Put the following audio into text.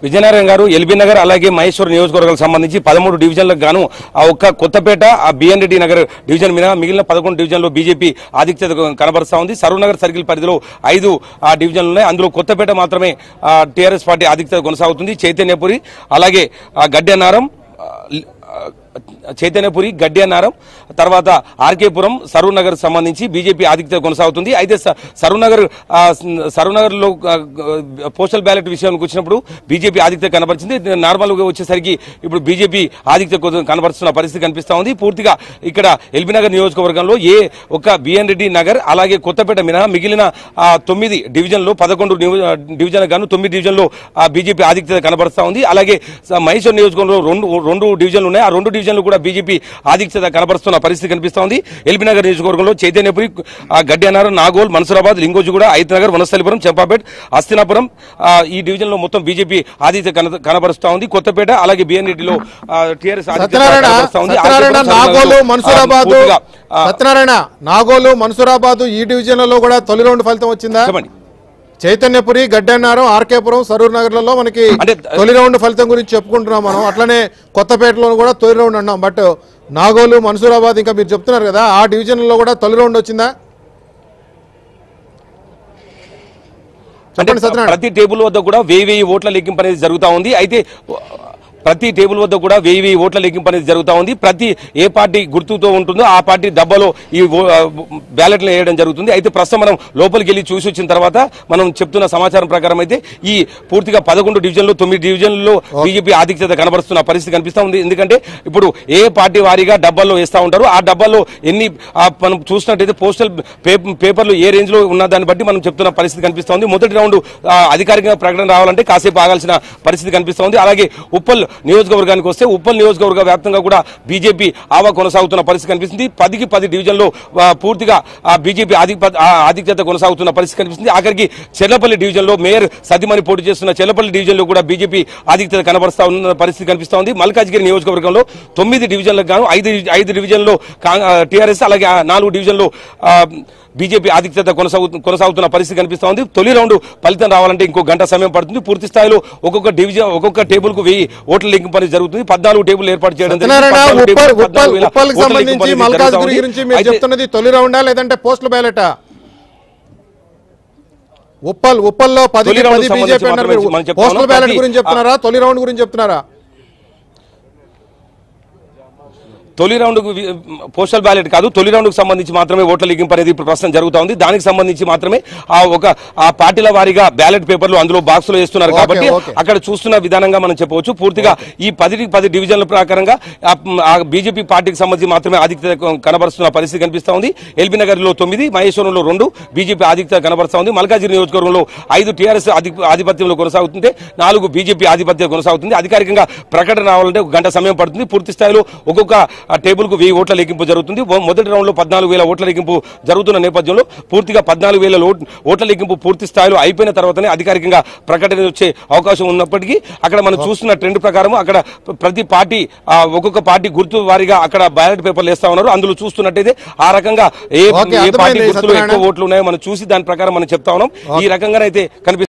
విజయనారాయణ గారు ఎల్బీ నగర్ అలాగే మహేశ్వర నియోజకవర్గాలకు సంబంధించి పదమూడు డివిజన్లకు గాను ఆ ఒక్క కొత్తపేట ఆ బిఎన్ రెడ్డి నగర్ డివిజన్ మీద మిగిలిన పదకొండు డివిజన్లో బీజేపీ ఆధిక్యత కనబరుస్తా ఉంది సరూనగర్ సర్కిల్ పరిధిలో ఐదు ఆ డివిజన్లు ఉన్నాయి అందులో కొత్తపేట మాత్రమే టీఆర్ఎస్ పార్టీ ఆధిక్యత కొనసాగుతుంది చైతన్యపురి అలాగే ఆ, గడ్డెనారం ఆ, లి- ఆ, చైతన్యపురి గడ్డెనారం తర్వాత ఆర్కేపురం సరూర్ నగర్ సంబంధించి బీజేపీ ఆధిక్యత కొనసాగుతుంది అయితే స- సరూర్ నగర్ ఆ, స- సరూర్ నగర్ లో ఆ, పోస్టల్ బ్యాలెట్ విషయానికి వచ్చినప్పుడు బీజేపీ ఆధిక్యత కనబరిచింది నార్మల్ గా వచ్చేసరికి ఇప్పుడు బీజేపీ ఆధిక్యత కొ- కనబరుస్తున్న పరిస్థితి కనిపిస్తా ఉంది పూర్తిగా ఇక్కడ ఎల్బీ నగర్ నియోజకవర్గంలో ఏ ఒక్క బిఎన్ రెడ్డి నగర్ అలాగే కొత్తపేట మినహా మిగిలిన ఆ, తొమ్మిది డివిజన్లు పదకొండు డివిజన్ గాను తొమ్మిది డివిజన్లో బీజేపీ ఆధిక్యత కనబరుస్తా ఉంది అలాగే స- మహేశ్వర్ నియోజకవర్గంలో రెండు రెండు డివిజన్లు ఉన్నాయి ఆ రెండు డివిజన్లు కూడా బీజేపీ ఆధిక్యత కనబరుస్తున్న పరిస్థితి కనిపిస్తా ఉంది ఎల్బీ నగర్ నియోజకవర్గంలో చైతన్యపురి ఆ, గడ్డెనార్ నాగోల్ మన్సూరాబాద్ లింగోజిగూడ ఐతనగర్ వనస్థలిపురం చంపాపేట్ హస్తినాపురం ఆ, ఈ డివిజన్లో మొత్తం బీజేపీ ఆధిక్యత కన- కనబరుస్తా ఉంది కొత్తపేట అలాగే బిఎన్ రెడ్డిలో టీఆర్ఎస్ సత్యనారాయణ సత్యనారాయణ నాగోలు మన్సూరాబాదు సత్యనారాయణ నాగోలు మన్సూరాబాదు ఈ డివిజన్లలో కూడా తొలి రౌండ్ ఫలితం వచ్చిందా చెప్పండి చైతన్యపురి గడ్డన్నారం ఆర్కేపురం సరూర్ నగర్లలో మనకి అంటే- తొలి రౌండ్ ఫలితం గురించి చెప్పుకుంటున్నాం మనం అట్లనే కొత్తపేటలో కూడా తొలి రౌండ్ అన్నాం బట్ నాగోలు మన్సూరాబాద్ ఇంకా మీరు చెప్తున్నారు కదా ఆ డివిజన్లో కూడా తొలి రౌండ్ వచ్చిందా అంటే చెప్పండి సత్యనారాయణ ప్రతి టేబుల్ వద్ద కూడా వెయ్యి వెయ్యి ఓట్ల లెక్కింపు అనేది జరుగుతా ఉంది అయితే ప్రతి టేబుల్ వద్ద కూడా వెయ్యి వెయ్యి ఓట్ల లెక్కింపు అనేది జరుగుతా ఉంది ప్రతి ఏ పార్టీ గుర్తుతో ఉంటుందో ఆ పార్టీ డబ్బాలో ఈ ఓ- ఆ, బ్యాలెట్లు వేయడం జరుగుతుంది అయితే ప్రస్తుతం మనం లోపలికి వెళ్ళి చూసి వచ్చిన తర్వాత మనం చెప్తున్న సమాచారం ప్రకారం అయితే ఈ పూర్తిగా పదకొండు డివిజన్లు తొమ్మిది డివిజన్లలో బీజేపీ ఆధిక్యత కనబరుస్తున్న పరిస్థితి కనిపిస్తా ఉంది ఎందుకంటే ఇప్పుడు ఏ పార్టీ వారీగా డబ్బాల్లో వేస్తా ఉంటారు ఆ డబ్బాల్లో ఎన్ని ఆ, మనం చూసినట్టయితే పోస్టల్ పే- పేపర్లు ఏ రేంజ్ లో ఉన్న దాన్ని బట్టి మనం చెప్తున్న పరిస్థితి కనిపిస్తా ఉంది మొదటి రౌండ్ ఆ, అధికారికంగా ప్రకటన రావాలంటే కాసేపు ఆగాల్సిన పరిస్థితి కనిపిస్తా ఉంది అలాగే ఉప్పల్ నియోజకవర్గానికి వస్తే ఉప్పల్ నియోజకవర్గ వ్యాప్తంగా కూడా బీజేపీ ఆవా కొనసాగుతున్న పరిస్థితి కనిపిస్తుంది పదికి పది డివిజన్లో ఆ, పూర్తిగా ఆ బీజేపీ ఆధిప- ఆ, ఆధిక్యత కొనసాగుతున్న పరిస్థితి కనిపిస్తుంది ఆఖరికి చెర్లపల్లి డివిజన్లో మేయర్ సతీమణి పోటీ చేస్తున్న చెర్లపల్లి డివిజన్లో కూడా బీజేపీ ఆధిక్యత కనబరుస్తా ఉన్న పరిస్థితి కనిపిస్తా ఉంది మల్కాజ్గిరి నియోజకవర్గంలో తొమ్మిది డివిజన్లకు గాను ఐదు ఐదు డివిజన్లో టీఆర్ఎస్ అలాగే ఆ నాలుగు డివిజన్లో ఆ, బీజేపీ ఆధిక్యత కొనసాగు కొనసాగుతున్న పరిస్థితి కనిపిస్తా ఉంది తొలి రౌండ్ ఫలితం రావాలంటే ఇంకో గంట సమయం పడుతుంది పూర్తి స్థాయిలో ఒక్కొక్క డివిజన్ ఒక్కొక్క టేబుల్ కు వెయ్యి ఓట్ల లెక్కింపు అనేది జరుగుతుంది పద్నాలుగు టేబుల్ ఏర్పాటు చేయడం జరిగింది. సత్యనారాయణ పద్నాలుగు ఉప్పల్ టేబుల్, ఉప్పల్ పద్నాలుగు వేల ఉప్పల్కి ఓట్ల లెక్కింపు సంబంధించి అనేది మల్కాజ్గిరి జరుగుతా ఉంది. గురించి మీరు అయితే చెప్తున్నది తొలి రౌండా లేదంటే పోస్టల్ బ్యాలెటా ఉప్పల్ ఉప్పల్లో పది తొలి రౌండ్ పది సంబంధించి బీజేపీ అన్నారు మాత్రమే మీరు మనం చెప్తా పోస్టల్ ఉన్నాం. బ్యాలెట్ ప్రతి- గురించి చెప్తున్నారా తొలి రౌండ్ గురించి చెప్తున్నారా తొలి రౌండ్ పోస్టల్ బ్యాలెట్ కాదు తొలి రౌండ్ కు సంబంధించి మాత్రమే ఓట్ల లెక్కింపు అనేది ఇప్పుడు ప్రస్తుతం జరుగుతా ఉంది దానికి సంబంధించి మాత్రమే ఆ ఒక ఆ పార్టీల వారీగా బ్యాలెట్ పేపర్లు అందులో బాక్స్ లో వేస్తున్నారు ఓకే, కాబట్టి ఓకే. అక్కడ చూస్తున్న విధానంగా మనం చెప్పవచ్చు పూర్తిగా ఈ పది పది డివిజన్ల ప్రకారంగా ఆ, ఆ బీజేపీ పార్టీకి సంబంధించి మాత్రమే ఆధిక్యత కనబరుస్తున్న పరిస్థితి కనిపిస్తా ఉంది ఎల్బీ నగర్ లో తొమ్మిది మహేశ్వరంలో రెండు బీజేపీ ఆధిక్యత కనబరుస్తా ఉంది మల్కాజిరి నియోజకవర్గంలో ఐదు టీఆర్ఎస్ ఆధిపత్యంలో కొనసాగుతుంటే నాలుగు బీజేపీ ఆధిపత్యం కొనసాగుతుంది అధికారికంగా ప్రకటన రావాలంటే ఒక గంట సమయం పడుతుంది పూర్తి స్థాయిలో ఒక్కొక్క ఆ, టేబుల్ కు వెయ్యి ఓట్ల లెక్కింపు జరుగుతుంది మొ- మొదటి రౌండ్ లో పద్నాలుగు వేల ఓట్ల లెక్కింపు జరుగుతున్న నేపథ్యంలో పూర్తిగా పద్నాలుగు వేల ఓట్- ఓట్ల లెక్కింపు పూర్తి స్థాయిలో అయిపోయిన తర్వాతనే అధికారికంగా ప్రకటన వచ్చే అవకాశం ఉన్నప్పటికీ అక్కడ మనం చూస్తున్న ట్రెండ్ ప్రకారం అక్కడ ప్ర- ప్రతి పార్టీ ఆ, ఒక్కొక్క పార్టీ గుర్తు వారిగా అక్కడ బ్యాలెట్ పేపర్లు వేస్తా ఉన్నారు అందులో చూస్తున్నట్టయితే ఆ రకంగా ఏ ఓకే, ఏ పార్టీ అర్థమైంది, గుర్తులో ఎక్కువ సత్యనారాయణ. ఓట్లు ఉన్నాయో మనం చూసి దాని ప్రకారం మనం చెప్తా ఉన్నాం ఈ రకంగానైతే కనిపిస్తుంది